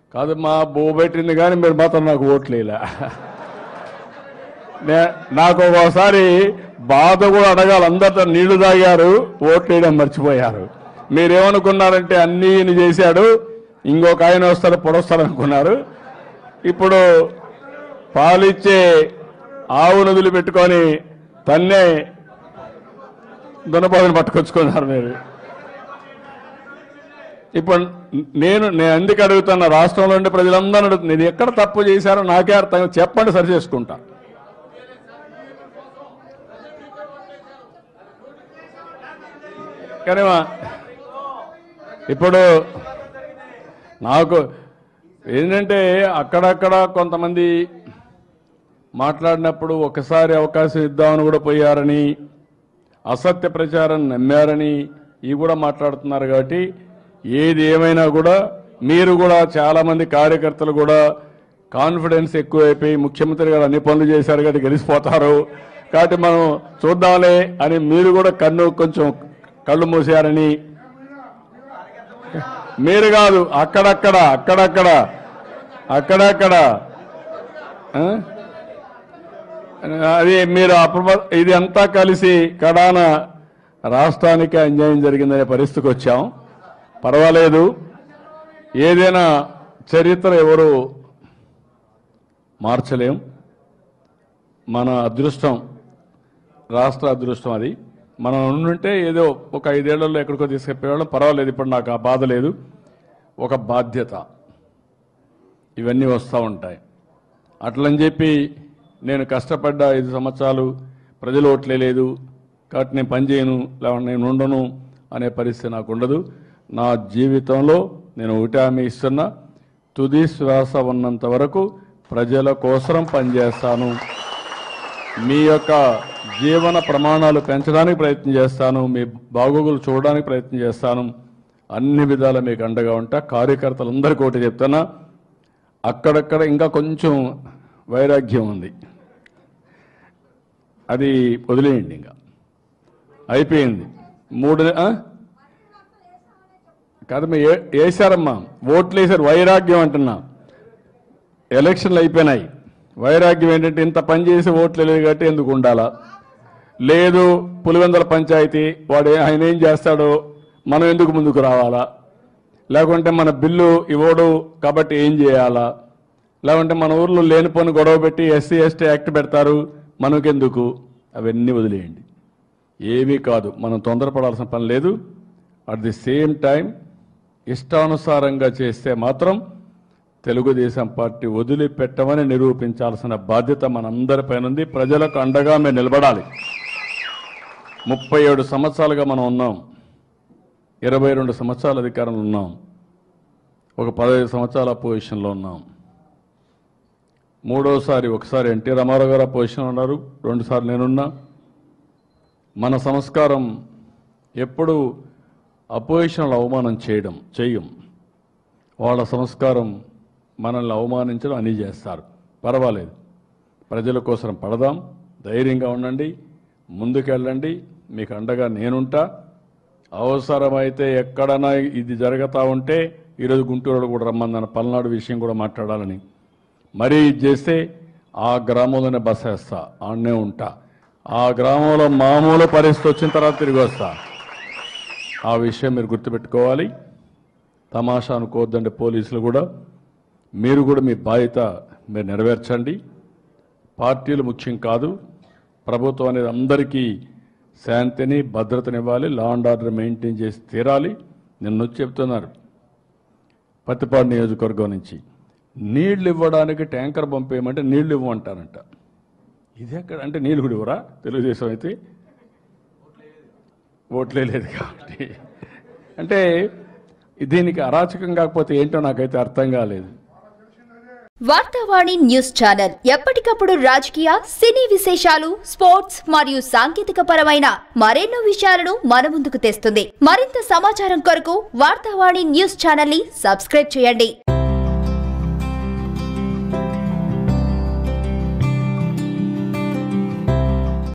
కాదు మా బో పెట్టింది కానీ మీరు మాత్రం నాకు ఓట్లేలా నే- నాకు ఒకసారి బాధ కూడా అడగాలి అందరితో నీళ్లు తాగారు ఓట్లు వేయడం మర్చిపోయారు మీరేమనుకున్నారంటే అన్నీ ఈయన చేశాడు ఇంకొక ఆయన వస్తారు పొడొస్తారు అనుకున్నారు ఇప్పుడు పాలిచ్చే ఆవును వదిలిపెట్టుకొని తన్నే దునపాదుని పట్టుకొచ్చుకున్నారు మీరు ఇప్పుడు నేను నేను ఎందుకు అడుగుతున్నా రాష్ట్రంలో ఉండే ప్రజలందరూ అడుగుతున్నా ఇది ఎక్కడ తప్పు చేశారో నాకే అర్థం కాదు. చెప్పండి సరి చేసుకుంటా కానీ మా- ఇప్పుడు నాకు ఏంటంటే అక్కడక్కడ కొంతమంది మాట్లాడినప్పుడు ఒకసారి అవకాశం ఇద్దామని కూడా పోయారని అసత్య ప్రచారం నమ్మారని ఇవి కూడా మాట్లాడుతున్నారు కాబట్టి ఏది ఏమైనా కూడా మీరు కూడా చాలా మంది కార్యకర్తలు కూడా కాన్ఫిడెన్స్ ఎక్కువైపోయి ముఖ్యమంత్రి గారు అన్ని పనులు చేశారు కాబట్టి గెలిచిపోతారు కాబట్టి మనం చూద్దాంలే అని మీరు కూడా కన్ను కొంచెం కళ్ళు మూసారని మీరు కాదు అక్కడక్కడ అక్కడక్కడ అక్కడక్కడ ఆ? అది మీరు అప్రమ ఇది అంతా కలిసి కడాన రాష్ట్రానికి అన్యాయం జరిగిందనే పరిస్థితికి వచ్చాం పర్వాలేదు ఏదైనా చరిత్ర ఎవరు మార్చలేం మన అదృష్టం రాష్ట్ర అదృష్టం అది మనం ఉండుంటే ఏదో ఒక ఐదేళ్లలో ఎక్కడికో తీసుకెళ్ళేవాళ్ళం పర్వాలేదు ఇప్పుడు నాకు ఆ బాధ లేదు ఒక బాధ్యత ఇవన్నీ వస్తూ ఉంటాయి అట్లని చెప్పి నేను కష్టపడ్డ ఐదు సంవత్సరాలు ప్రజలు ఓట్లే లేదు కాబట్టి నేను పని చేయను లేకుంటే నేను ఉండను అనే పరిస్థితి నాకు ఉండదు నా జీవితంలో నేను ఒకటి హామీ ఇస్తున్నా తుది శ్వాస ఉన్నంత వరకు ప్రజల కోసం పనిచేస్తాను మీ యొక్క జీవన ప్రమాణాలు పెంచడానికి ప్రయత్నం చేస్తాను మీ బాగోగులు చూడడానికి ప్రయత్నం చేస్తాను అన్ని విధాల మీకు అండగా ఉంటా కార్యకర్తలందరికీ ఒకటి చెప్తున్నా అక్కడక్కడ ఇంకా కొంచెం వైరాగ్యం ఉంది అది వదిలేయండి ఇంకా అయిపోయింది మూడు నె- ఆ? కాదు మీ వేశారమ్మా ఓట్లు వేశారు వైరాగ్యం అంటున్నా ఎలక్షన్లు అయిపోయినాయి వైరాగ్యం ఏంటంటే ఇంత పని చేసి ఓట్లు లేదు కాబట్టి ఎందుకు ఉండాలా లేదు పులివెందల పంచాయతీ వాడు ఏ- ఆయన ఏం చేస్తాడో మనం ఎందుకు ముందుకు రావాలా లేకుంటే మన బిల్లు ఇవ్వడు కాబట్టి ఏం చేయాలా లేకుంటే మన ఊర్లో లేనిపోని గొడవ పెట్టి ఎస్సీ ఎస్టీ యాక్ట్ పెడతారు మనకెందుకు అవన్నీ వదిలేయండి ఏమీ కాదు మనం తొందరపడాల్సిన పని లేదు అట్ ది సేమ్ టైం ఇష్టానుసారంగా చేస్తే మాత్రం తెలుగుదేశం పార్టీ వదిలిపెట్టమని నిరూపించాల్సిన బాధ్యత మనందరిపైన ఉంది ప్రజలకు అండగా మేము నిలబడాలి ముప్పై ఏడు సంవత్సరాలుగా మనం ఉన్నాం ఇరవై రెండు సంవత్సరాల అధికారంలో ఉన్నాం ఒక పదహైదు సంవత్సరాల పొజిషన్లో ఉన్నాం మూడోసారి ఒకసారి ఎన్టీ రామారావు గారు పొజిషన్ ఉన్నారు రెండుసార్లు నేనున్నా మన సంస్కారం ఎప్పుడు అపోజిషన్లో అవమానం చేయడం చెయ్యం వాళ్ళ సంస్కారం మనల్ని అవమానించడం అని చేస్తారు పర్వాలేదు ప్రజల కోసం పడదాం ధైర్యంగా ఉండండి ముందుకెళ్ళండి మీకు అండగా నేనుంటా అవసరమైతే ఎక్కడైనా ఇది జరుగుతూ ఉంటే ఈరోజు గుంటూరులో కూడా రమ్మన్న పల్నాడు విషయం కూడా మాట్లాడాలని మరీ ఇది చేస్తే ఆ గ్రామంలోనే బస వేస్తా ఆడనే ఉంటా ఆ గ్రామంలో మామూలు పరిస్థితి వచ్చిన తర్వాత తిరిగి వస్తా ఆ విషయం మీరు గుర్తుపెట్టుకోవాలి తమాషా అనుకోవద్దండి పోలీసులు కూడా మీరు కూడా మీ బాధ్యత మీరు నెరవేర్చండి పార్టీలు ముఖ్యం కాదు ప్రభుత్వం అనేది అందరికీ శాంతిని భద్రతనివ్వాలి లా అండ్ ఆర్డర్ మెయింటైన్ చేసి తీరాలి నిన్న వచ్చి చెప్తున్నారు పత్తిపాడు నియోజకవర్గం నుంచి నీళ్లు ఇవ్వడానికి ట్యాంకర్ పంపేయమంటే నీళ్లు ఇవ్వమంటారంట ఇది ఎక్కడ అంటే నీళ్ళు కూడా ఇవ్వరా తెలుగుదేశం అయితే ఓట్లే లేదు కాబట్టి అంటే దీనికి అరాచకం కాకపోతే ఏంటో నాకైతే అర్థం కాలేదు వార్తావాణి న్యూస్ ఛానల్ ఎప్పటికప్పుడు రాజకీయ సినీ విశేషాలు స్పోర్ట్స్ మరియు సాంకేతిక పరమైన మరెన్నో విషయాలను మన ముందుకు తెస్తుంది మరింత సమాచారం కొరకు వార్తావాణి న్యూస్ ఛానల్ ని సబ్స్క్రైబ్ చేయండి